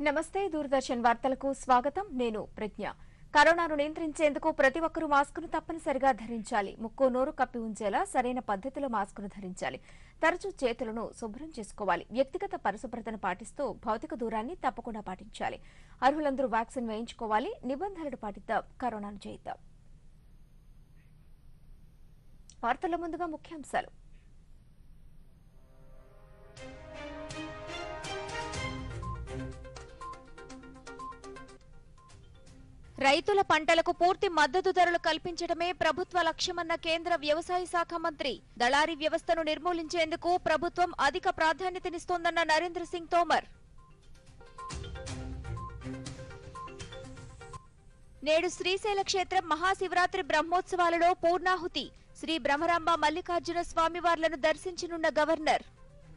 నమస్తే దూరదర్శన్ వార్తలకు స్వాగతం నేను ప్రజ్ఞ కరోనాను నియంత్రించేందుకు ప్రతి ఒక్కరూ మాస్కును తప్పనిసరిగా ధరించాలి ముక్కు నోరు కప్పి ఉంచేలా సరైన పద్ధతిలో మాస్కును ధరించాలి తరచూ చేతులను శుభ్రం చేసుకోవాలి వ్యక్తిగత పరిశుభ్రతను పాటిస్తూ భౌతిక దూరాన్ని తప్పకుండా పాటించాలి అర్హులందరూ వ్యాక్సిన్ వేయించుకోవాలి నిబంధనలు పాటిద్దాం కరోనాను జయిద్దాం వార్తల ముందుగా ముఖ్యాంశాలు రైతుల పంటలకు పూర్తి మద్దతు ధరలు కల్పించడమే ప్రభుత్వ లక్ష్యమన్న కేంద్ర వ్యవసాయ శాఖ మంత్రి దళారీ వ్యవస్థను నిర్మూలించేందుకు ప్రభుత్వం అధిక ప్రాధాన్యతనిస్తోందన్న నరేంద్ర సింగ్ తోమర్ నేడు శ్రీశైల క్షేత్రం మహాశివరాత్రి బ్రహ్మోత్సవాలలో పూర్ణాహుతి శ్రీ బ్రహ్మరాంబ మల్లికార్జున స్వామివార్లను దర్శించనున్న గవర్నర్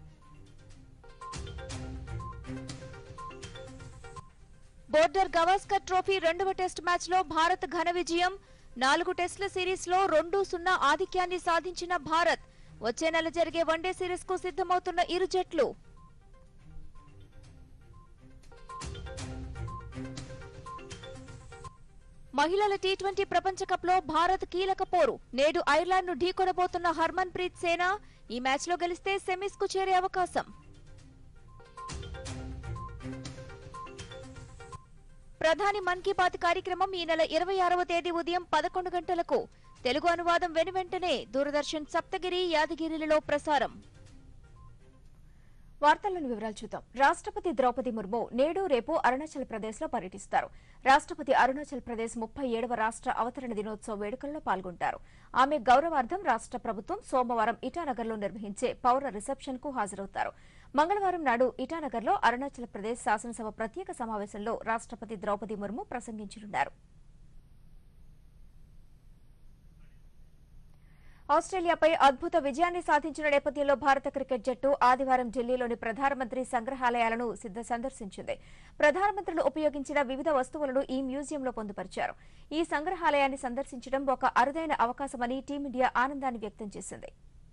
బోర్డర్ గవాస్కర్ ట్రోఫీ రెండవ టెస్ట్ మ్యాచ్ లో భారత్ ఘన విజయం నాలుగు టెస్టుల సిరీస్ లో రెండు సున్నా ఆధిక్యాన్ని సాధించిన భారత్ వచ్చే నెల జరిగే వన్డే సిరీస్ కు సిద్ధమవుతున్న ఇరు జట్లు మహిళల టీ ట్వంటీ ప్రపంచ కప్ లో భారత్ కీలక పోరు నేడు ఐర్లాండ్ ను ఢీకొనబోతున్న హర్మన్ ప్రీత్ సేన ఈ మ్యాచ్ లో గెలిస్తే సెమీస్ కు చేరే అవకాశం ప్రధాని మన్ కీ బాత్ కార్యక్రమం ఈ నెల ఇరవై ఆరవ తేదీ ఉదయం పదకొండు గంటలకు తెలుగు అనువాదం వెనువెంటనే దూరదర్శన్ సప్తగిరి యాదగిరిలలో ప్రసారం వార్తలను వివరాలు చూద్దాం రాష్ట్రపతి ద్రౌపది ముర్ము నేడు రేపు అరుణాచల్ ప్రదేశ్ లో పర్యటిస్తారు రాష్ట్రపతి అరుణాచల్ ప్రదేశ్ ముప్పై ఏడవ రాష్ట్ర అవతరణ దినోత్సవ వేడుకల్లో పాల్గొంటారు ఆమె గౌరవార్థం రాష్ట్ర ప్రభుత్వం సోమవారం ఇటానగర్లో నిర్వహించే పౌర రిసెప్షన్ కు హాజరవుతారు మంగళవారం నాడు ఇటానగర్లో అరుణాచల్ ప్రదేశ్ శాసనసభ ప్రత్యేక సమావేశంలో రాష్ట్రపతి ద్రౌపది ముర్ము ప్రసంగించనున్నారు ఆస్ట్రేలియాపై అద్భుత విజయాన్ని సాధించిన నేపథ్యంలో భారత క్రికెట్ జట్టు ఆదివారం ఢిల్లీలోని ప్రధానమంత్రి సంగ్రహాలయాలను సిద్ధ సందర్శించింది ప్రధానమంత్రులు ఉపయోగించిన వివిధ వస్తువులను ఈ మ్యూజియంలో పొందుపరిచారు ఈ సంగ్రహాలయాన్ని సందర్శించడం ఒక అరుదైన అవకాశమని టీమిండియా ఆనందాన్ని వ్యక్తం చేసింది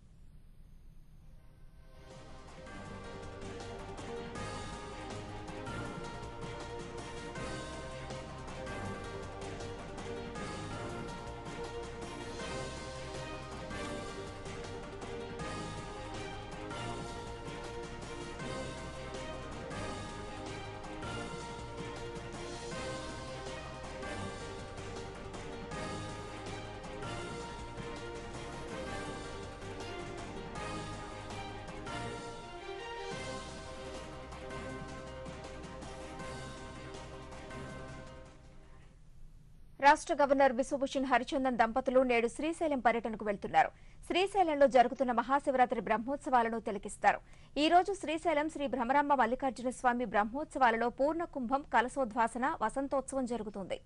రాష్ట్ర గవర్నర్ బిశ్వభూషణ్ హరిచందన్ దంపతులు నేడు శ్రీశైలం పర్యటనకు వెళ్తున్నారు శ్రీశైలంలో జరుగుతున్న మహాశివరాత్రి బ్రహ్మోత్సవాలను తిలకిస్తారు ఈ రోజు శ్రీశైలం శ్రీ భ్రమరాంబ మల్లికార్జున స్వామి బ్రహ్మోత్సవాలలో పూర్ణ కుంభం కలశోద్వాసన వసంతోత్సవం జరుగుతుంది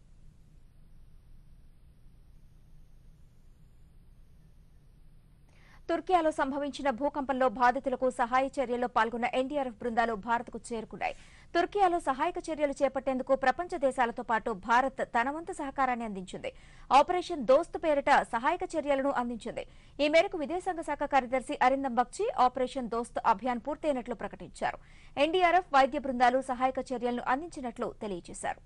తుర్కియాలో సంభవించిన భూకంపంలో బాధితులకు సహాయ చర్యల్లో పాల్గొన్న ఎన్డీఆర్ఎఫ్ బృందాలు భారత్కు చేరుకున్నాయి తుర్కియాలో సహాయక చర్యలు చేపట్టేందుకు ప్రపంచ దేశాలతో పాటు భారత్ తన వంతు సహకారాన్ని అందించింది ఆపరేషన్ దోస్త్ పేరిట సహాయక చర్యలను అందించింది ఈ మేరకు విదేశాంగ శాఖ కార్యదర్శి అరిందం బక్చి ఆపరేషన్ దోస్త్ అభియాన్ పూర్తయినట్లు ప్రకటించారు ఎన్డీఆర్ఎఫ్ వైద్య బృందాలు సహాయక చర్యలను అందించినట్లు తెలియజేశారు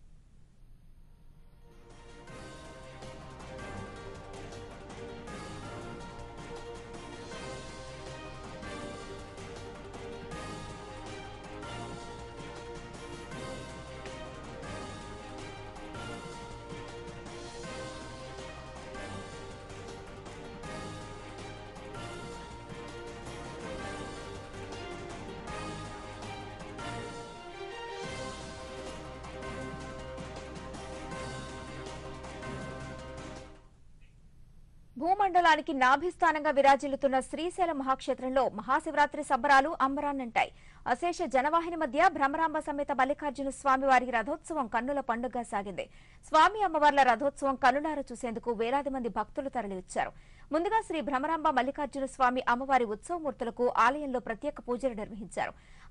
భూమండలానికి నాభిస్థానంగా విరాజిల్లుతున్న శ్రీశైల మహాక్షేత్రంలో మహాశివరాత్రి సంబరాలు అంబరాన్నంటాయి అశేష జనవాహిని మధ్య భ్రమరాంబ సమేత మల్లికార్జున స్వామి వారి రథోత్సవం కన్నుల పండుగగా సాగింది స్వామి అమ్మవార్ల రథోత్సవం కన్నులార చూసేందుకు వేలాది మంది భక్తులు తరలివచ్చారు ముందుగా శ్రీ భ్రమరాంబ మల్లికార్జున స్వామి అమ్మవారి ఉత్సవమూర్తులకు ఆలయంలో ప్రత్యేక పూజలు నిర్వహించారు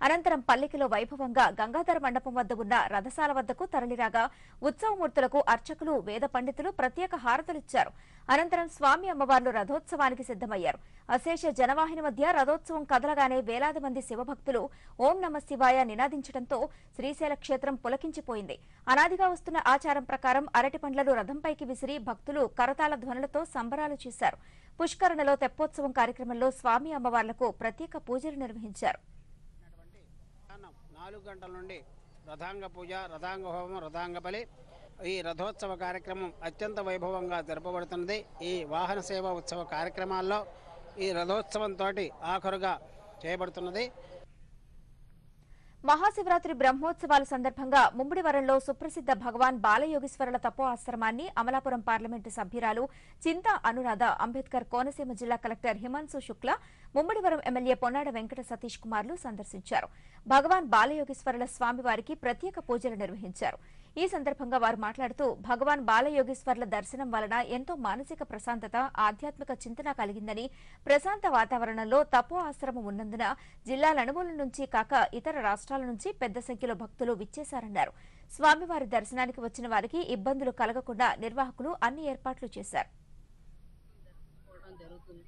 అనంతరం పల్లికిలో వైభవంగా గంగాధర మండపం వద్ద ఉన్న రథశాల వద్దకు తరలిరాగా ఉత్సవమూర్తులకు అర్చకులు వేద పండితులు ప్రత్యేక హారతులిచ్చారు అనంతరం స్వామి అమ్మవార్లు రథోత్సవానికి సిద్దమయ్యారు అశేష జనవాహిని మధ్య రథోత్సవం కదలగానే వేలాది మంది శివభక్తులు ఓం నమ శివాయ నినాదించడంతో శ్రీశైల క్షేత్రం పులకించిపోయింది అనాదిగా వస్తున్న ఆచారం ప్రకారం అరటి పండ్లను రథంపైకి విసిరి భక్తులు కరతాళ ధ్వనులతో సంబరాలు చేశారు పుష్కరణలో తెప్పోత్సవం కార్యక్రమంలో స్వామి అమ్మవార్లకు ప్రత్యేక పూజలు నిర్వహించారు ఉన్నటువంటి మధ్యాహ్నం నాలుగు గంటల నుండి రథాంగ పూజ రథాంగ హోమం రథాంగ బలి ఈ రథోత్సవ కార్యక్రమం అత్యంత వైభవంగా జరపబడుతున్నది ఈ వాహన సేవ ఉత్సవ కార్యక్రమాల్లో ఈ రథోత్సవంతో ఆఖరుగా చేయబడుతున్నది మహాశివరాత్రి బ్రహ్మోత్సవాల సందర్భంగా ముమ్మిడివరంలో సుప్రసిద్ధ భగవాన్ బాలయోగీశ్వరుల తపో ఆశ్రమాన్ని అమలాపురం పార్లమెంటు సభ్యురాలు చింతా అనురాధ అంబేద్కర్ కోనసీమ జిల్లా కలెక్టర్ హిమాన్సు శుక్ల ముమ్మిడివరం ఎమ్మెల్యే పొన్నాడ వెంకట సతీష్ కుమార్లు సందర్శించారు భగవాన్ బాలయోగీశ్వరుల స్వామివారికి ప్రత్యేక పూజలు నిర్వహించారు ఈ సందర్భంగా వారు మాట్లాడుతూ భగవాన్ బాలయోగీశ్వర్ల దర్శనం వలన ఎంతో మానసిక ప్రశాంతత ఆధ్యాత్మిక చింతన కలిగిందని ప్రశాంత వాతావరణంలో తపో ఆశ్రమం ఉన్నందున జిల్లా నలుమూల నుంచి కాక ఇతర రాష్ట్రాల నుంచి పెద్ద సంఖ్యలో భక్తులు విచ్చేశారన్నారు స్వామివారి దర్శనానికి వచ్చిన వారికి ఇబ్బందులు కలగకుండా నిర్వాహకులు అన్ని ఏర్పాట్లు చేశారు చేసుకోవడం జరుగుతుంది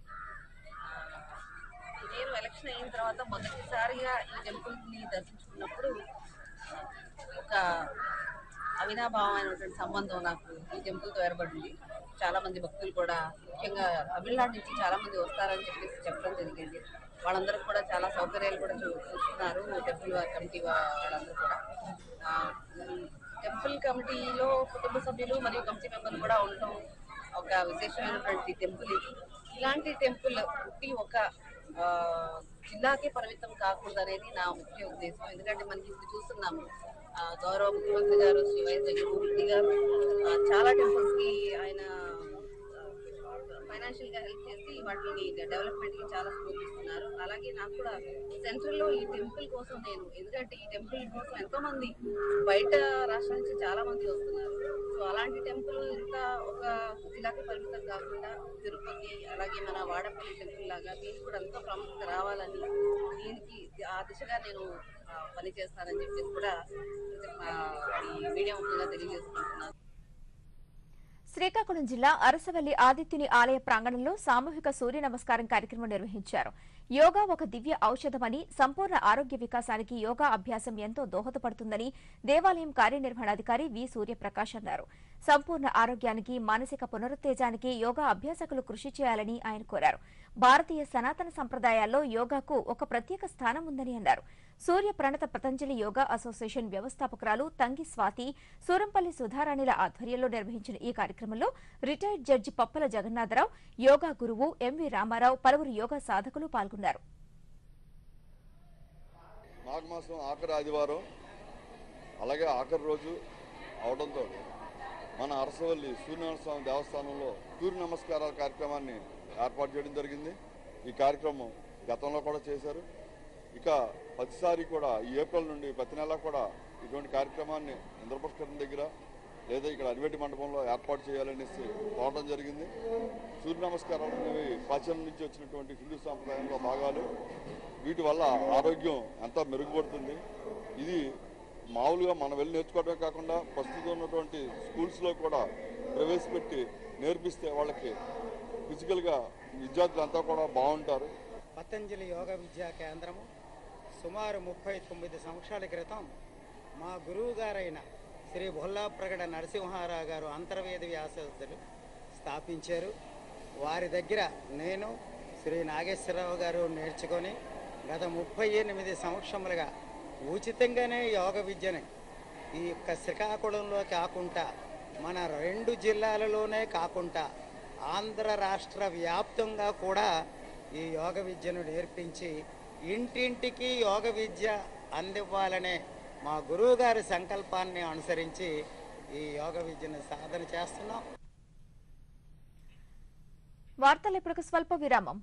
నేను ఎలక్షన్ అయిన తర్వాత మొదటిసారిగా ఈ టెంపుల్ని దర్శించుకున్నప్పుడు ఒక అవినాభావమైనటువంటి సంబంధం నాకు ఈ టెంపుల్తో ఏర్పడింది చాలా మంది భక్తులు కూడా ముఖ్యంగా తమిళనాడు నుంచి చాలా మంది వస్తారని చెప్పేసి చెప్పడం జరిగింది వాళ్ళందరూ కూడా చాలా సౌకర్యాలు కూడా చూ- చూస్తున్నారు టెంపుల్ కమిటీ వా- వాళ్ళందరూ కూడా ఆ, ఉమ్, టెంపుల్ కమిటీలో కుటుంబ సభ్యులు మరియు కమిటీ మెంబర్లు కూడా ఉండటం ఒక విశేషమైనటువంటి టెంపుల్ ఇది ఇలాంటి టెంపుల్ పుట్టి ఒక ఆ, జిల్లాకే పరిమితం కాకూడదు అనేది నా ముఖ్య ఉద్దేశం ఎందుకంటే మనకి ఇప్పుడు చూస్తున్నాము ఆ, గౌరవ ముఖ్యమంత్రి గారు శ్రీ వైఎస్ జగన్మోహన్ రెడ్డి గారు ఆ, చాలా టెంపుల్స్ కి ఆయన ఫైనాన్షియల్ గా హెల్ప్ చేసి వాటిని డెవలప్మెంట్ కి చాలా స్ఫూర్తిస్తున్నారు అలాగే నాకు కూడా సెంట్రల్ లో ఈ టెంపుల్ కోసం నేను ఎందుకంటే ఈ టెంపుల్ కోసం ఎంతో మంది బయట రాష్ట్రాల నుంచి చాలా మంది వస్తున్నారు సో అలాంటి టెంపుల్ ఇంకా ఒక జిల్లాకి పరిమితం కాకుండా తిరుపతి అలాగే మన వాడపల్లి టెంపుల్ లాగా దీనికి కూడా ఎంతో ప్రాముఖ్యత రావాలని దీనికి ఆ దిశగా నేను ఆ, పనిచేస్తానని చెప్పేసి కూడా ఆ, ఈ మీడియా ముఖ్యంగా తెలియజేసుకుంటున్నాను శ్రీకాకుళం జిల్లా అరసవల్లి ఆదిత్యుని ఆలయ ప్రాంగణంలో సామూహిక సూర్య నమస్కారం కార్యక్రమం నిర్వహించారు యోగా ఒక దివ్య ఔషధమని సంపూర్ణ ఆరోగ్య వికాసానికి యోగా అభ్యాసం ఎంతో దోహదపడుతుందని దేవాలయం కార్యనిర్వహణాధికారి వి సూర్యప్రకాష్ అన్నారు సంపూర్ణ ఆరోగ్యానికి మానసిక పునరుత్తేజానికి యోగా అభ్యాసకులు కృషి చేయాలని ఆయన కోరారు భారతీయ సనాతన సంప్రదాయాల్లో యోగాకు ఒక ప్రత్యేక స్థానం ఉందని అన్నారు సూర్య ప్రణత పతంజలి యోగా అసోసియేషన్ వ్యవస్థాపకురాలు తంగి స్వాతి సూరంపల్లి సుధారాణిల ఆధ్వర్యంలో నిర్వహించిన ఈ కార్యక్రమంలో retired judge Pappala Jagannatharao yoga గురువు ఎంవి రామారావు పలువురు యోగా సాధకులు పాల్గొన్నారు మాఘమాసం ఆఖరి ఆదివారం అలాగే ఆఖరి రోజు అవడంతో మన అరసవల్లి సూర్యనారాయణ స్వామి దేవస్థానంలో సూర్య నమస్కారాల కార్యక్రమాన్ని ఏర్పాటు చేయడం జరిగింది ఈ కార్యక్రమం గతంలో కూడా చేశారు ఇక ప్రతిసారి కూడా ఈ ఏప్రిల్ నుండి ప్రతి నెల కూడా ఇటువంటి కార్యక్రమాన్ని ఇంద్రపుష్కరం దగ్గర లేదా ఇక్కడ అడివేటి మండపంలో ఏర్పాటు చేయాలనేసి కోరడం జరిగింది సూర్య నమస్కారాలు అనేవి ప్రాచీనం నుంచి వచ్చినటువంటి హిందూ సాంప్రదాయంలో భాగాలు వీటి వల్ల ఆరోగ్యం ఎంతో మెరుగుపడుతుంది ఇది మామూలుగా మనం వెళ్ళి నేర్చుకోవడమే కాకుండా ప్రస్తుతం ఉన్నటువంటి స్కూల్స్లో కూడా ప్రవేశపెట్టి నేర్పిస్తే వాళ్ళకి ఫిజికల్గా విద్యార్థులు అంతా కూడా బాగుంటారు పతంజలి యోగ విద్యా కేంద్రము సుమారు ముప్పై తొమ్మిది సంవత్సరాల క్రితం మా గురువు గారైన శ్రీ బొల్లా ప్రగడ నరసింహారావు గారు అంతర్వేద వ్యాసస్తులు స్థాపించారు వారి దగ్గర నేను శ్రీ నాగేశ్వరరావు గారు నేర్చుకొని గత ముప్పై ఎనిమిది సంవత్సరములుగా ఉచితంగానే యోగ విద్యని ఈ యొక్క శ్రీకాకుళంలో కాకుండా మన రెండు జిల్లాలలోనే కాకుండా ఆంధ్ర రాష్ట్ర వ్యాప్తంగా కూడా ఈ యోగ విద్యను నేర్పించి ఇంటింటికి యోగ విద్య అందివ్వాలనే మా గురువుగారి సంకల్పాన్ని అనుసరించి ఈ యోగ విద్యను సాధన చేస్తున్నాం వార్తలు ఇప్పుడు స్వల్ప విరామం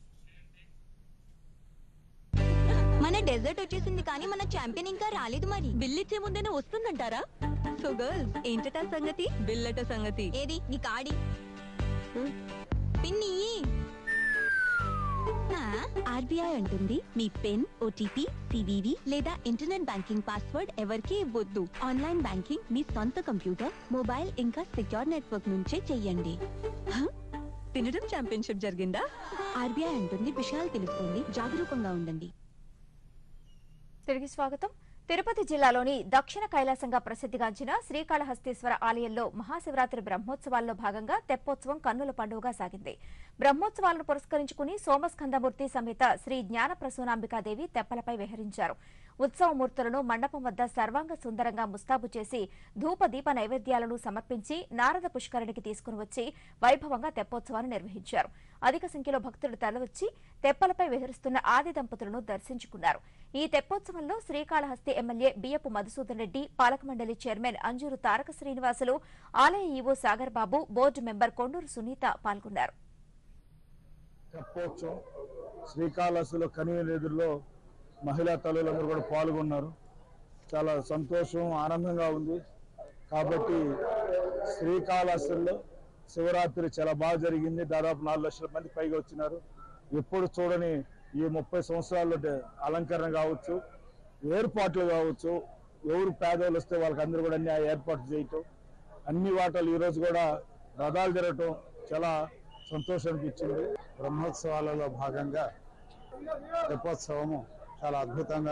మన డెజర్ట్ వచ్చేసింది కానీ మన ఛాంపియన్ ఇంకా రాలేదు మరి బిల్ ఇచ్చే ముందేనే వస్తుందంటారా సో గర్ల్స్ ఏంటట సంగతి బిల్లట సంగతి ఏది నీ కాడి పిన్ని ఆర్బీఐ అంటుంది మీ పిన్ ఓటీపీ సివివి లేదా ఇంటర్నెట్ బ్యాంకింగ్ పాస్వర్డ్ ఎవరికీ ఇవ్వద్దు ఆన్లైన్ బ్యాంకింగ్ మీ సొంత కంప్యూటర్ మొబైల్ ఇంకా సెక్యూర్ నెట్వర్క్ నుంచే చెయ్యండి హ? తినడం ఛాంపియన్షిప్ జరిగిందా ఆర్బీఐ అంటుంది విషయాలు తెలుసుకోండి జాగరూకంగా ఉండండి తిరిగి స్వాగతం తిరుపతి జిల్లాలోని దక్షిణ కైలాసంగా ప్రసిద్ధిగాంచిన శ్రీకాళహస్తీశ్వర ఆలయంలో మహాశివరాత్రి బ్రహ్మోత్సవాల్లో భాగంగా తెప్పోత్సవం కన్నుల పండుగగా సాగింది బ్రహ్మోత్సవాలను పురస్కరించుకుని సోమస్కందమూర్తి సమేత శ్రీ జ్ఞాన ప్రసూనాంబికాదేవి తెప్పలపై విహరించారు ఉత్సవమూర్తులను మండపం వద్ద సర్వాంగ సుందరంగా ముస్తాబు చేసి ధూప దీప నైవేద్యాలను సమర్పించి నారద పుష్కరునికి తీసుకుని వచ్చి వైభవంగా తెప్పోత్సవాన్ని నిర్వహించారు అధిక సంఖ్యలో భక్తులు తరలివచ్చి తెప్పలపై విహరిస్తున్న ఆది దంపతులను దర్శించుకున్నారు ఈ తెప్పోత్సవంలో శ్రీకాళహస్తి ఎమ్మెల్యే బియ్యపు మధుసూదన్ రెడ్డి పాలక మండలి చైర్మన్ అంజూరు తారక శ్రీనివాసులు ఆలయ EO Sagar Babu board member Konduru Sunitha పాల్గొన్నారు తెప్పోత్సవం శ్రీకాళహస్తిలో కన్వీనర్ ఎదురులో మహిళా తల్లులందరూ కూడా పాల్గొన్నారు చాలా సంతోషం ఆనందంగా ఉంది కాబట్టి శ్రీకాళహస్తిలో శివరాత్రి చాలా బాగా జరిగింది దాదాపు నాలుగు లక్షల మంది పైగా వచ్చినారు ఎప్పుడు చూడని ఈ ముప్పై సంవత్సరాల్లో డే- అలంకరణ కావచ్చు ఏర్పాట్లు కావచ్చు ఎవరు పేదవాళ్ళు వస్తే వాళ్ళకి అందరూ కూడా అన్ని ఆ ఏర్పాట్లు చేయటం అన్ని వాటలు ఈరోజు కూడా రథాలు జరగటం చాలా సంతోషం అనిపించింది బ్రహ్మోత్సవాలలో భాగంగా తెప్పోత్సవము చాలా అద్భుతంగా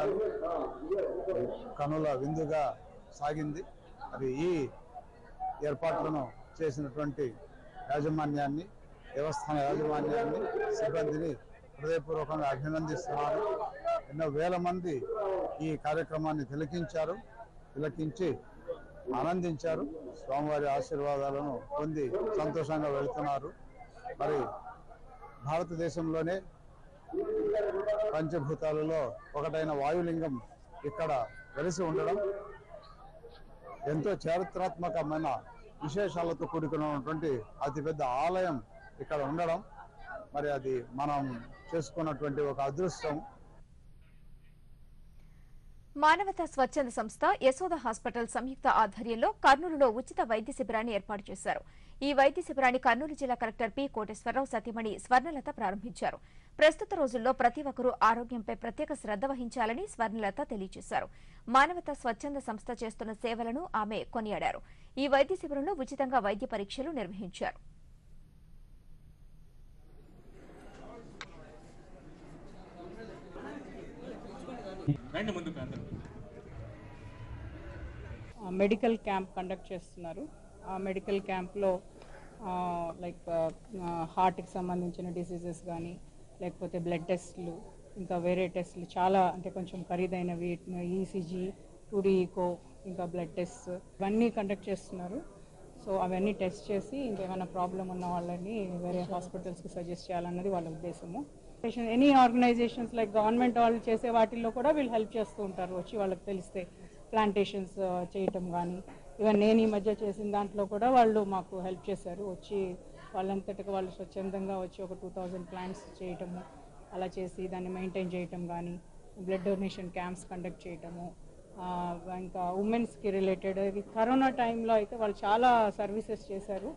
కనుల విందుగా సాగింది మరి ఈ ఏర్పాట్లను చేసినటువంటి యాజమాన్యాన్ని దేవస్థాన యాజమాన్యాన్ని సిబ్బందిని హృదయపూర్వకంగా అభినందిస్తున్నాను ఎన్నో వేల మంది ఈ కార్యక్రమాన్ని తిలకించారు తిలకించి ఆనందించారు స్వామివారి ఆశీర్వాదాలను పొంది సంతోషంగా వెళ్తున్నారు మరి భారతదేశంలోనే పంచభూతాలలో ఒకటైన వాయులింగం ఇక్కడ వెలిసి ఉండడం ఎంతో చారిత్రాత్మకమైన విశేషాలతో కూడుకున్నటువంటి అతిపెద్ద ఆలయం ఇక్కడ ఉండడం మరి అది మనం చేసుకున్నటువంటి ఒక అదృష్టం మానవతా స్వచ్ఛంద సంస్థ యశోద హాస్పిటల్ సంయుక్త ఆధ్వర్యంలో కర్నూలులో ఉచిత వైద్య శిబిరాన్ని ఏర్పాటు చేశారు ఈ వైద్య శిబిరాన్ని కర్నూలు జిల్లా కలెక్టర్ పి కోటేశ్వరరావు సతీమణి స్వర్ణలత ప్రారంభించారు ప్రస్తుత రోజుల్లో ప్రతి ఒక్కరూ ఆరోగ్యంపై ప్రత్యేక శ్రద్ధ వహించాలని స్వర్ణలత తెలియజేశారు మానవతా స్వచ్ఛంద సంస్థ చేస్తున్న సేవలను ఆమె కొనియాడారు ఈ వైద్య శిబిరంలో ఉచితంగా వైద్య పరీక్షలు నిర్వహించారు రండి ముందుకు అందరూ మెడికల్ క్యాంప్ కండక్ట్ చేస్తున్నారు ఆ మెడికల్ క్యాంప్లో లైక్ హార్ట్కి సంబంధించిన డిసీజెస్ కానీ లేకపోతే బ్లడ్ టెస్ట్లు ఇంకా వేరే టెస్ట్లు చాలా అంటే కొంచెం ఖరీదైనవి ఈసీజీ టూడీ ఈకో ఇంకా బ్లడ్ టెస్ట్ ఇవన్నీ కండక్ట్ చేస్తున్నారు సో అవన్నీ టెస్ట్ చేసి ఇంకేమైనా ప్రాబ్లం ఉన్న వాళ్ళని వేరే హాస్పిటల్స్కి సజెస్ట్ చేయాలన్నది వాళ్ళ ఉద్దేశము ఎనీ ఆర్గనైజేషన్స్ లైక్ గవర్నమెంట్ వాళ్ళు చేసే వాటిల్లో కూడా వీళ్ళు హెల్ప్ చేస్తూ ఉంటారు వచ్చి వాళ్ళకి తెలిస్తే ప్లాంటేషన్స్ చేయటం కానీ ఈవెన్ నేను ఈ మధ్య చేసిన దాంట్లో కూడా వాళ్ళు మాకు హెల్ప్ చేశారు వచ్చి వాళ్ళంతటికి వాళ్ళు స్వచ్ఛందంగా వచ్చి ఒక టూ థౌజండ్ ప్లాంట్స్ చేయటము అలా చేసి దాన్ని మెయింటైన్ చేయటం కానీ బ్లడ్ డొనేషన్ క్యాంప్స్ కండక్ట్ చేయటము ఆ, ఇంకా ఉమెన్స్కి రిలేటెడ్ కరోనా టైంలో అయితే వాళ్ళు చాలా సర్వీసెస్ చేశారు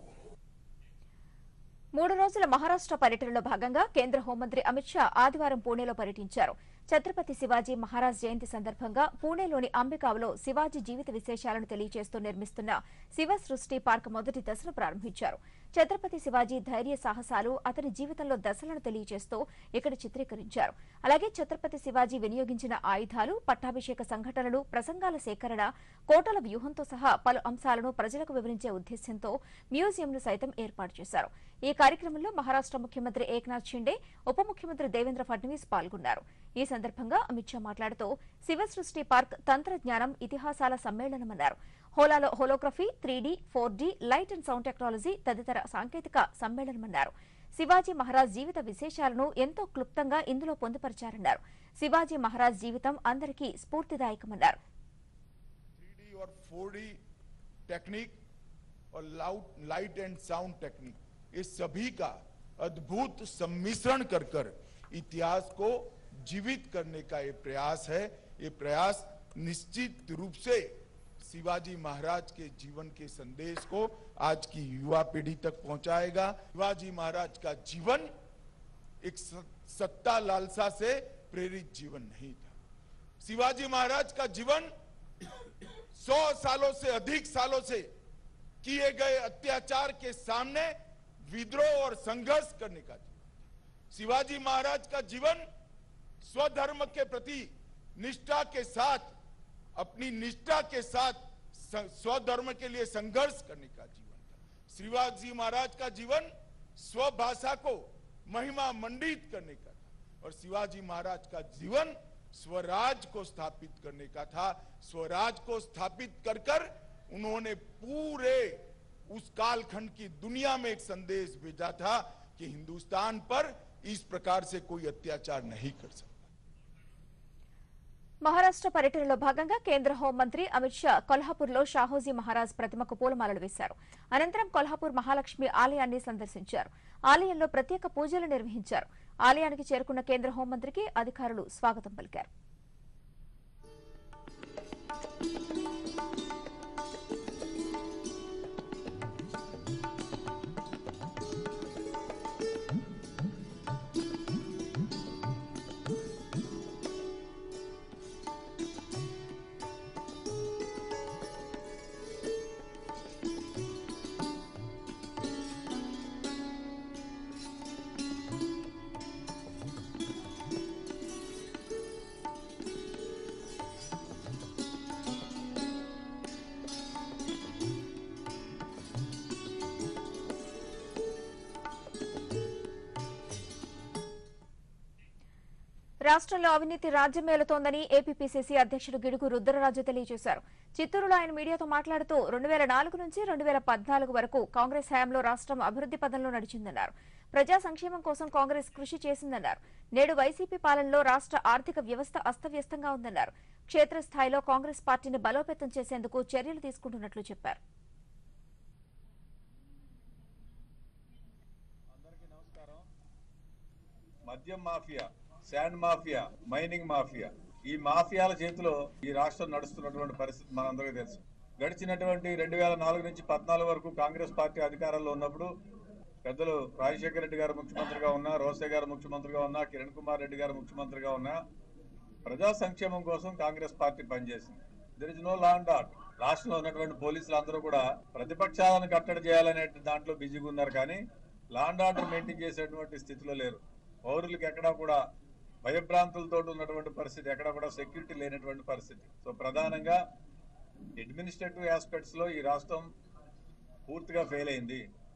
మూడు రోజుల మహారాష్ట్ర పర్యటనలో భాగంగా కేంద్ర హోంమంత్రి అమిత్ షా ఆదివారం పూణేలో పర్యటించారు ఛత్రపతి శివాజీ మహారాజ్ జయంతి సందర్భంగా పూణేలోని అంబికావులో శివాజీ జీవిత విశేషాలను తెలియజేస్తూ నిర్మిస్తున్న శివ సృష్టి పార్క్ మొదటి దశను ప్రారంభించారు ఛత్రపతి శివాజీ ధైర్య సాహసాలు అతని జీవితంలో దశలను తెలియజేస్తూ ఇక్కడ చిత్రీకరించారు అలాగే ఛత్రపతి శివాజీ వినియోగించిన ఆయుధాలు పట్టాభిషేక సంఘటనలు ప్రసంగాల సేకరణ కోటల వ్యూహంతో సహా పలు అంశాలను ప్రజలకు వివరించే ఉద్దేశ్యంతో మ్యూజియంను సైతం ఏర్పాటు చేశారు ఈ కార్యక్రమంలో మహారాష్ట్ర ముఖ్యమంత్రి ఏక్నాథ్ షిండే ఉప ముఖ్యమంత్రి దేవేంద్ర ఫడ్నవీస్ పాల్గొన్నారు ఈ సందర్భంగా అమిత్ షా మాట్లాడుతూ శివ సృష్టి పార్క్ తంత్రజ్ఞానం ఇతిహాసాల సమ్మేళనమన్నారు హోలాలో holography three D four D light and sound technology తదితర సాంకేతిక సమ్మేళనమన్నారు శివాజీ మహారాజ్ జీవిత విశేషాలను ఎంతో క్లుప్తంగా ఇందులో పొందుపరిచారన్నారు శివాజీ మహారాజ్ జీవితం అందరికీ స్ఫూర్తిదాయకమన్నారు 3D और 4D टेक्निक और loud light and sound technique ये सभी का अद्भुत सम्मिश्रण कर कर इतिहास को जीवित करने का ये प्रयास है ये प्रयास निश्चित रूप से शिवाजी महाराज के जीवन के संदेश को आज की युवा पीढ़ी तक पहुंचाएगा शिवाजी महाराज का जीवन एक स- सत्ता लालसा से प्रेरित जीवन नहीं था शिवाजी महाराज का जीवन सौ सालों से अधिक सालों से किए गए अत्याचार के सामने विद्रोह और संघर्ष करने का जीवन शिवाजी महाराज का जीवन स्वधर्म के प्रति निष्ठा के साथ अपनी निष्ठा के साथ स- स्वधर्म के लिए संघर्ष करने का जीवन था शिवाजी महाराज का जीवन स्वभाषा को महिमा मंडित करने का था और शिवाजी महाराज का जीवन स्वराज को स्थापित करने का था स्वराज को स्थापित कर कर उन्होंने पूरे उस कालखंड की दुनिया में एक संदेश भेजा था कि हिंदुस्तान पर इस प्रकार से कोई अत्याचार नहीं कर सकता మహారాష్ట్ర పర్యటనలో భాగంగా కేంద్ర హోంమంత్రి అమిత్ షా కొల్హాపూర్లో షాహోజీ మహారాజ్ ప్రతిమకు పూలమాలలు వేశారు అనంతరం కొల్హాపూర్ మహాలక్ష్మి ఆలయాన్ని సందర్శించారు ఆలయంలో ప్రత్యేక పూజలు నిర్వహించారు ఆలయానికి చేరుకున్న కేంద్ర హోంమంత్రికి అధికారులు స్వాగతం పలికారు రాష్ట్రంలో అవినీతి రాజ్యమేలుతోందని ఏపీపీసీసీ అధ్యక్షుడు గిడుగు రుద్రరాజు తెలియజేశారు చిత్తూరులో ఆయన మీడియాతో మాట్లాడుతూ రెండు వేల నాలుగు నుంచి రెండు వేల పద్నాలుగు వరకు కాంగ్రెస్ హయాంలో రాష్ట్రం అభివృద్ధి పదంలో నడిచిందన్నారు ప్రజా సంక్షేమం కోసం కాంగ్రెస్ కృషి చేసిందన్నారు నేడు వైసీపీ పాలనలో రాష్ట్ర ఆర్థిక వ్యవస్థ అస్తవ్యస్తంగా ఉందన్నారు క్షేత్రస్థాయిలో కాంగ్రెస్ పార్టీని బలోపేతం చేసేందుకు చర్యలు తీసుకుంటున్నట్లు చెప్పారు మద్యం mafia sand mafia mining mafia ఈ మాఫియాల చేతిలో ఈ రాష్ట్రం నడుస్తున్నటువంటి పరిస్థితి మనందరికీ తెలుసు గడిచినటువంటి రెండు వేల నాలుగు నుంచి పద్నాలుగు వరకు కాంగ్రెస్ పార్టీ అధికారంలో ఉన్నప్పుడు పెద్దలు రాజశేఖర రెడ్డి గారు ముఖ్యమంత్రిగా ఉన్నా రోసే గారు ముఖ్యమంత్రిగా ఉన్నా కిరణ్ కుమార్ రెడ్డి గారు ముఖ్యమంత్రిగా ఉన్నా ప్రజా సంక్షేమం కోసం కాంగ్రెస్ పార్టీ పనిచేసింది there is no law and order రాష్ట్రంలో ఉన్నటువంటి పోలీసులు అందరూ కూడా ప్రతిపక్షాలను కట్టడి చేయాలనే దాంట్లో బిజీగా ఉన్నారు కానీ లా అండ్ ఆర్డర్ మెయింటైన్ చేసేటువంటి స్థితిలో లేరు పౌరులకు ఎక్కడా కూడా భయభ్రాంతులతో ఉన్నటువంటి పరిస్థితి ఎక్కడా కూడా సెక్యూరిటీ లేనటువంటి పరిస్థితి సో ప్రధానంగా అడ్మినిస్ట్రేటివ్ ఆస్పెక్ట్స్ లో ఈ రాష్ట్రం పూర్తిగా ఫెయిల్ అయింది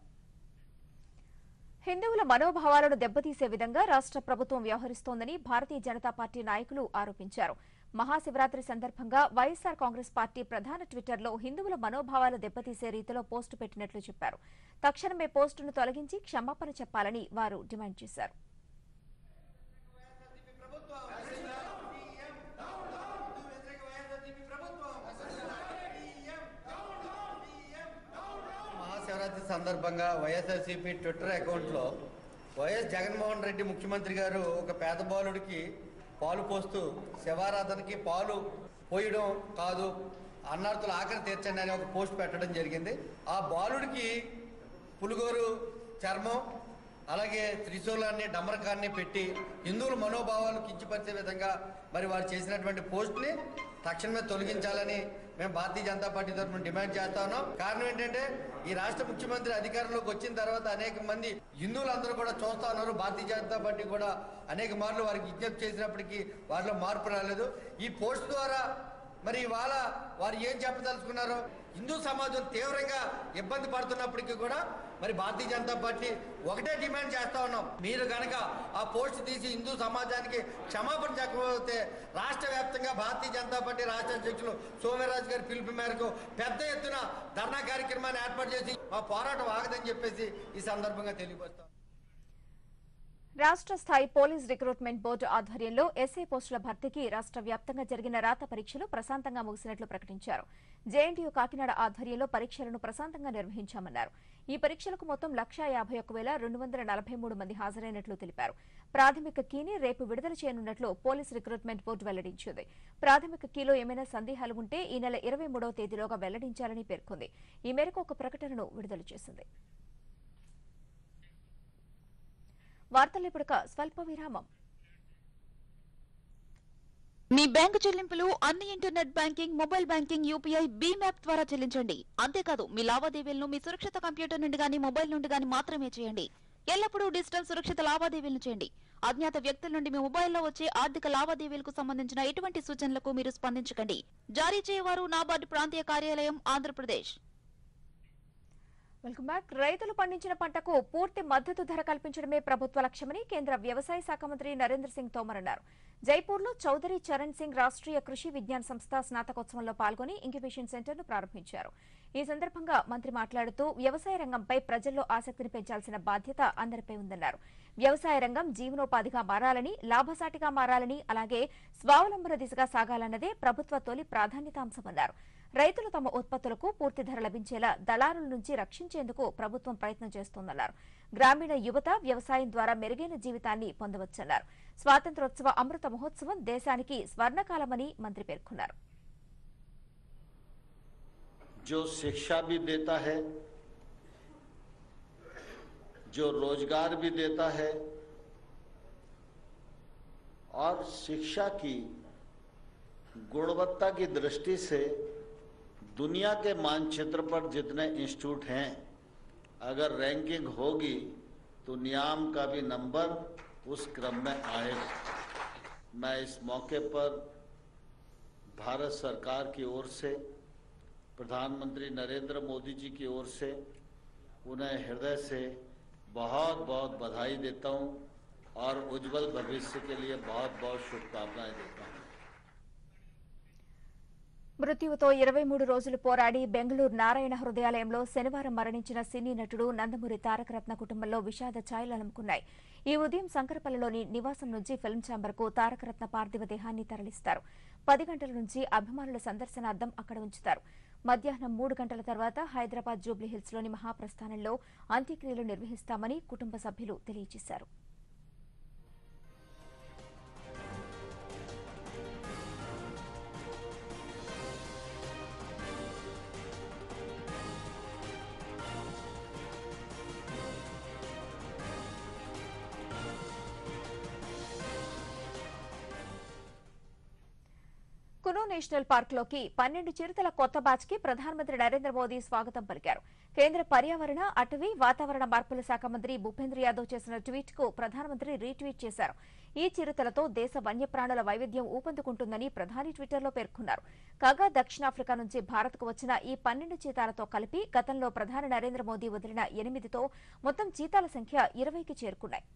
హిందువుల మనోభావాలను దెబ్బతీసే విధంగా రాష్ట్ర ప్రభుత్వం వ్యవహరిస్తోందని భారతీయ జనతా పార్టీ నాయకులు ఆరోపించారు మహాశివరాత్రి సందర్భంగా వైఎస్సార్ కాంగ్రెస్ పార్టీ ప్రధాన ట్విట్టర్లో హిందువుల మనోభావాలు దెబ్బతీసే రీతిలో పోస్టు పెట్టినట్లు చెప్పారు తక్షణమే పోస్టును తొలగించి క్షమాపణ చెప్పాలని వారు డిమాండ్ చేశారు మహాశివరాత్రి సందర్భంగా వైఎస్ఆర్సీపీ ట్విట్టర్ అకౌంట్లో వైఎస్ జగన్మోహన్ రెడ్డి ముఖ్యమంత్రి గారు ఒక పేద బాలుడికి పాలు పోస్తూ శివారాధనకి పాలు పోయడం కాదు అన్నార్థుల ఆఖరి తీర్చండి అని ఒక పోస్ట్ పెట్టడం జరిగింది ఆ బాలుడికి పులుగోరు చర్మం అలాగే త్రిశూలాన్ని డమరకాన్ని పెట్టి హిందువుల మనోభావాలు కించపరిచే విధంగా మరి వారు చేసినటువంటి పోస్ట్ని తక్షణమే తొలగించాలని మేము భారతీయ జనతా పార్టీ తరఫున డిమాండ్ చేస్తా ఉన్నాం కారణం ఏంటంటే ఈ రాష్ట్ర ముఖ్యమంత్రి అధికారంలోకి వచ్చిన తర్వాత అనేక మంది హిందువులందరూ కూడా చూస్తా ఉన్నారు భారతీయ జనతా పార్టీ కూడా అనేక మార్లు వారికి విజ్ఞప్తి చేసినప్పటికీ వారిలో మార్పు రాలేదు ఈ పోస్ట్ ద్వారా మరి ఇవాళ వారు ఏం చెప్పదలుచుకున్నారో హిందూ సమాజం తీవ్రంగా ఇబ్బంది పడుతున్నప్పటికీ కూడా మరి భారతీయ జనతా పార్టీ ఒకటే డిమాండ్ చేస్తా ఉన్నాం మీరు కనుక ఆ పోస్ట్ తీసి హిందూ సమాజానికి క్షమాపణ చెప్పకపోతే రాష్ట్ర వ్యాప్తంగా భారతీయ జనతా పార్టీ రాష్ట్ర అధ్యక్షులు సోమరాజు గారి పిలుపు మేరకు పెద్ద ఎత్తున ధర్నా కార్యక్రమాన్ని ఏర్పాటు చేసి మా పోరాటం ఆగదని చెప్పేసి ఈ సందర్భంగా తెలియపరుస్తాం రాష్ట్ర స్థాయి పోలీస్ రిక్రూట్మెంట్ బోర్డు ఆధ్వర్యంలో ఎస్ఐ పోస్టుల భర్తీకి రాష్ట్ర వ్యాప్తంగా జరిగిన రాత పరీక్షలు ప్రశాంతంగా ముగిసినట్లు ప్రకటించారు జేఎన్టీయూ కాకినాడ ఆధ్వర్యంలో పరీక్షలను ప్రశాంతంగా నిర్వహించామన్నారు ఈ పరీక్షలకు మొత్తం లక్షా యాభై ఒక్క వేల రెండు వందల నలభై మూడు మంది హాజరైనట్లు తెలిపారు ప్రాథమిక కీని రేపు విడుదల చేయనున్నట్లు పోలీస్ రిక్రూట్మెంట్ బోర్డు వెల్లడించింది ప్రాథమిక కీలో ఏమైనా సందేహాలు ఉంటే ఈ నెల ఇరవై మూడవ తేదీలోగా వెల్లడించాలని పేర్కొంది ఈ మేరకు ఒక ప్రకటనను విడుదల చేసింది వార్తలు ఇప్పుడొక స్వల్ప విరామం మీ బ్యాంకు చెల్లింపులు అన్ని internet banking mobile banking UPI భీమ్ యాప్ ద్వారా చెల్లించండి అంతేకాదు మీ లావాదేవీలను మీ సురక్షిత కంప్యూటర్ నుండి గానీ మొబైల్ నుండి గానీ మాత్రమే చేయండి ఎల్లప్పుడూ డిజిటల్ సురక్షిత లావాదేవీలను చేయండి అజ్ఞాత వ్యక్తుల నుండి మీ మొబైల్లో వచ్చే ఆర్థిక లావాదేవీలకు సంబంధించిన ఎటువంటి సూచనలకు మీరు స్పందించకండి జారీ చేయవారు నాబార్డు ప్రాంతీయ కార్యాలయం ఆంధ్రప్రదేశ్ వెల్కమ్ బ్యాక్ రైతులు పండించిన పంటకు పూర్తి మద్దతు ధర కల్పించడమే ప్రభుత్వ లక్ష్యమని కేంద్ర వ్యవసాయ శాఖ మంత్రి నరేంద్ర సింగ్ తోమర్ అన్నారు జైపూర్లో చౌదరి చరణ్ సింగ్ రాష్ట్రీయ కృషి విజ్ఞాన సంస్థ స్నాతకోత్సవంలో పాల్గొని ఇంక్యుబేషన్ సెంటర్ను ప్రారంభించారు ఈ సందర్భంగా మంత్రి మాట్లాడుతూ వ్యవసాయ రంగంపై ప్రజల్లో ఆసక్తిని పెంచాల్సిన బాధ్యత అందరిపై ఉందన్నారు వ్యవసాయ రంగం జీవనోపాధిగా మారాలని లాభసాటిగా మారాలని అలాగే స్వావలంబన దిశగా సాగాలన్నదే ప్రభుత్వ తొలి ప్రాధాన్యతాంశమన్నారు రైతులు తమ ఉత్పత్తులకు పూర్తి ధర లభించేలా దళారుల నుంచి రక్షించేందుకు ప్రభుత్వం ప్రయత్నం చేస్తోందన్నారు గ్రామీణ యువత వ్యవసాయం ద్వారా మెరుగైన జీవితాన్ని పొందవచ్చన్నారు స్వాతంత్రోత్సవ అమృత మహోత్సవం దేశానికి స్వర్ణకాలమని మంత్రి పేర్కొన్నారు जो शिक्षा भी देता है जो रोजगार भी देता है और शिक्षा की गुणवत्ता की दृष्टि से दुनिया के मानचित्र पर जितने इंस्टीट्यूट हैं अगर रैंकिंग होगी तो नियाम का भी नंबर उस क्रम में आएगा मैं इस मौके पर भारत सरकार की ओर से प्रधानमंत्री नरेंद्र मोदी जी की ओर से उन्हें हृदय से बहुत बहुत बधाई देता हूं और उज्जवल भविष्य के लिए बहुत बहुत शुभकामनाएं देता हूं మృత్యువుతో ఇరవై మూడు రోజులు పోరాడి బెంగళూరు నారాయణ హృదయాలయంలో శనివారం మరణించిన సినీ నటుడు నందమూరి తారకరత్న కుటుంబంలో విషాద ఛాయలు అలుముకున్నాయి ఈ ఉదయం శంకరపల్లిలోని నివాసం నుంచి ఫిల్మ్ ఛాంబర్కు తారకరత్న పార్థివ దేహాన్ని తరలిస్తారు పది గంటల నుంచి అభిమానుల సందర్శనార్థం అక్కడ ఉంచుతారు మధ్యాహ్నం మూడు గంటల తర్వాత హైదరాబాద్ జూబ్లీహిల్స్లోని మహాప్రస్థానంలో అంత్యక్రియలు నిర్వహిస్తామని కుటుంబ సభ్యులు తెలియజేశారు కునో నేషనల్ పార్క్ లోకి పన్నెండు చిరుతల కొత్త బ్యాచ్ కి ప్రధానమంత్రి నరేంద్ర మోదీ స్వాగతం పలికారు కేంద్ర పర్యావరణ అటవీ వాతావరణ మార్పుల శాఖ మంత్రి భూపేంద్ర యాదవ్ చేసిన ట్వీట్ కు ప్రధానమంత్రి రీట్వీట్ చేశారు ఈ చిరుతలతో దేశ వన్యప్రాణుల వైవిధ్యం ఊపందుకుంటుందని ప్రధాని ట్విట్టర్లో పేర్కొన్నారు కాగా దక్షిణాఫ్రికా నుంచి భారత్కు వచ్చిన ఈ పన్నెండు చీతాలతో కలిపి గతంలో ప్రధాని నరేంద్ర మోదీ వదిలిన ఎనిమిదితో మొత్తం చీతాల సంఖ్య ఇరవైకి చేరుకున్నాయి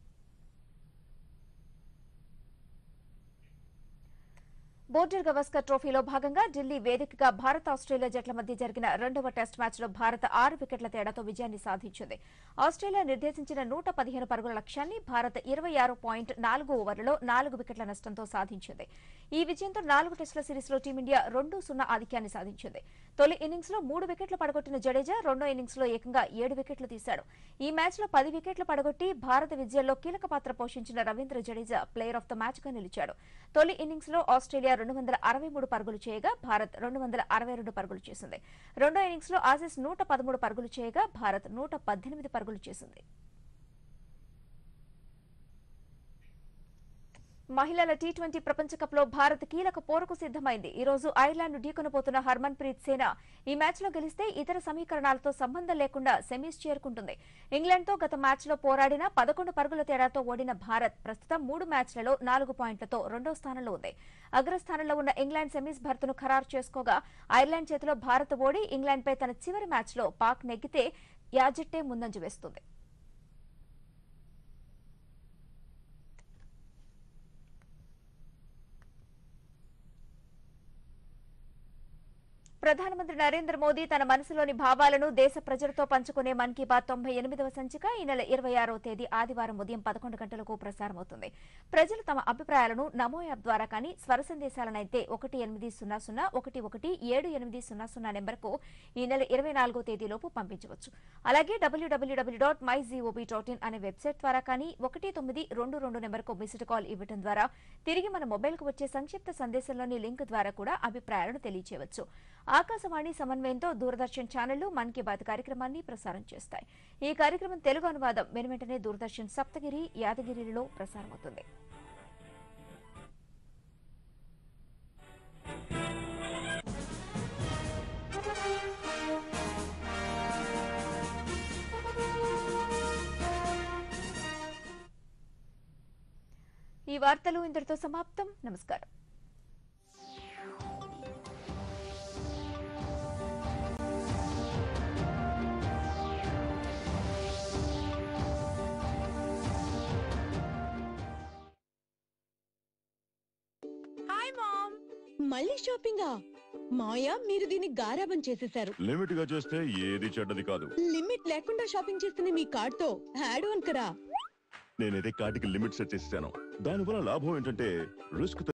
బోర్డర్ గవస్కర్ ట్రోఫీలో భాగంగా ఢిల్లీ వేదికగా భారత్ ఆస్ట్రేలియా జట్ల మధ్య జరిగిన రెండవ టెస్ట్ మ్యాచ్లో భారత్ ఆరు వికెట్ల తేడాతో విజయాన్ని సాధించింది ఆస్ట్రేలియా నిర్దేశించిన నూట పదిహేను పరుగుల లక్ష్యాన్ని భారత్ ఇరవై ఆరు పాయింట్ నాలుగు ఓవర్లలో నాలుగు వికెట్ల నష్టంతో సాధించింది ఈ విజయంతో నాలుగు టెస్టుల సిరీస్లో టీమిండియా రెండు సున్నా ఆధిక్యాన్ని సాధించింది తొలి ఇన్నింగ్స్లో మూడు వికెట్లు పడగొట్టిన జడేజా రెండో ఇన్నింగ్స్లో ఏకంగా ఏడు వికెట్లు తీశాడు ఈ మ్యాచ్లో పది వికెట్లు పడగొట్టి భారత విజయంలో కీలక పాత్ర పోషించిన Ravindra Jadeja player of the మ్యాచ్గా నిలిచాడు తొలి ఇన్నింగ్స్లో ఆస్ట్రేలియా రెండు వందల అరవై మూడు పరుగులు చేయగా భారత్ రెండు వందల అరవై రెండు పరుగులు చేసింది రెండో ఇన్నింగ్స్లో ఆసీస్ నూట పదమూడు పరుగులు చేయగా భారత్ నూట పద్దెనిమిది పరుగులు చేసింది మహిళల టీ ట్వంటీ ప్రపంచ కప్ లో భారత్ కీలక పోరుకు సిద్దమైంది ఈ రోజు ఐర్లాండ్ ఢీకొనబోతున్న హర్మన్ ప్రీత్ సేన ఈ మ్యాచ్ లో గెలిస్తే ఇతర సమీకరణాలతో సంబంధం లేకుండా సెమీస్ చేరుకుంటుంది ఇంగ్లాండ్ తో గత మ్యాచ్ లో పోరాడిన పదకొండు పరుగుల తేడాతో ఓడిన భారత్ ప్రస్తుతం మూడు మ్యాచ్లలో నాలుగు పాయింట్లతో రెండో స్థానంలో ఉంది అగ్రస్థానంలో ఉన్న ఇంగ్లాండ్ సెమీస్ భర్తను ఖరారు చేసుకోగా ఐర్లాండ్ చేతిలో భారత్ ఓడి ఇంగ్లాండ్ పై తన చివరి మ్యాచ్ లో పాక్ నెగ్గితే యాజెట్టే ముందంజ వేస్తుంది ప్రధానమంత్రి నరేంద్ర మోదీ తన మనసులోని భావాలను దేశ ప్రజలతో పంచుకునే మన్ కీ బాత్ తొంభై ఎనిమిదవ సంచిక ఈ నెల ఇరవై ఆరో తేదీ ఆదివారం ఉదయం పదకొండు గంటలకు ప్రసారమవుతుంది ప్రజలు తమ అభిప్రాయాలను నమో యాప్ ద్వారా కానీ స్వర సందేశాలనైతే ఒకటి ఎనిమిది సున్నా సున్నా ఒకటి ఒకటి ఏడు ఎనిమిది సున్నా సున్నా నెంబర్కు ఈ నెల ఇరవై నాలుగో తేదీలోపు పంపించవచ్చు అలాగే WWW dot my GOV dot in అనే వెబ్సైట్ ద్వారా కానీ ఒకటి తొమ్మిది రెండు రెండు నెంబర్కు మిస్డ్ కాల్ ఇవ్వడం ద్వారా తిరిగి మన మొబైల్కు వచ్చే సంక్షిప్త సందేశంలోని లింక్ ద్వారా కూడా అభిప్రాయాలను తెలియచేయవచ్చు ఆకాశవాణి సమన్వయంతో దూరదర్శన్ ఛానళ్లు మన్ కీ బాత్ కార్యక్రమాన్ని ప్రసారం చేస్తాయి ఈ కార్యక్రమం తెలుగు అనువాదం వెను వెంటనే దూరదర్శన్ సప్తగిరి యాదగిరిలో ప్రసారమవుతుంది ఈ వార్తలు ఇంతటితో సమాప్తం నమస్కారం హాయ్ మామ్ మళ్ళీ షాపింగా మాయా మీరు దీన్ని గారాబం చేసేశారు లిమిట్ గా చేస్తే ఏది చెడ్డది కాదు లిమిట్ లేకుండా షాపింగ్ చేస్తున్న మీ కార్డ్ తో యాడ్ ఆన్ కరా నేనైతే కార్డుకి లిమిట్ సెట్ చేసేసాను దానివల్ల లాభం ఏంటంటే రిస్క్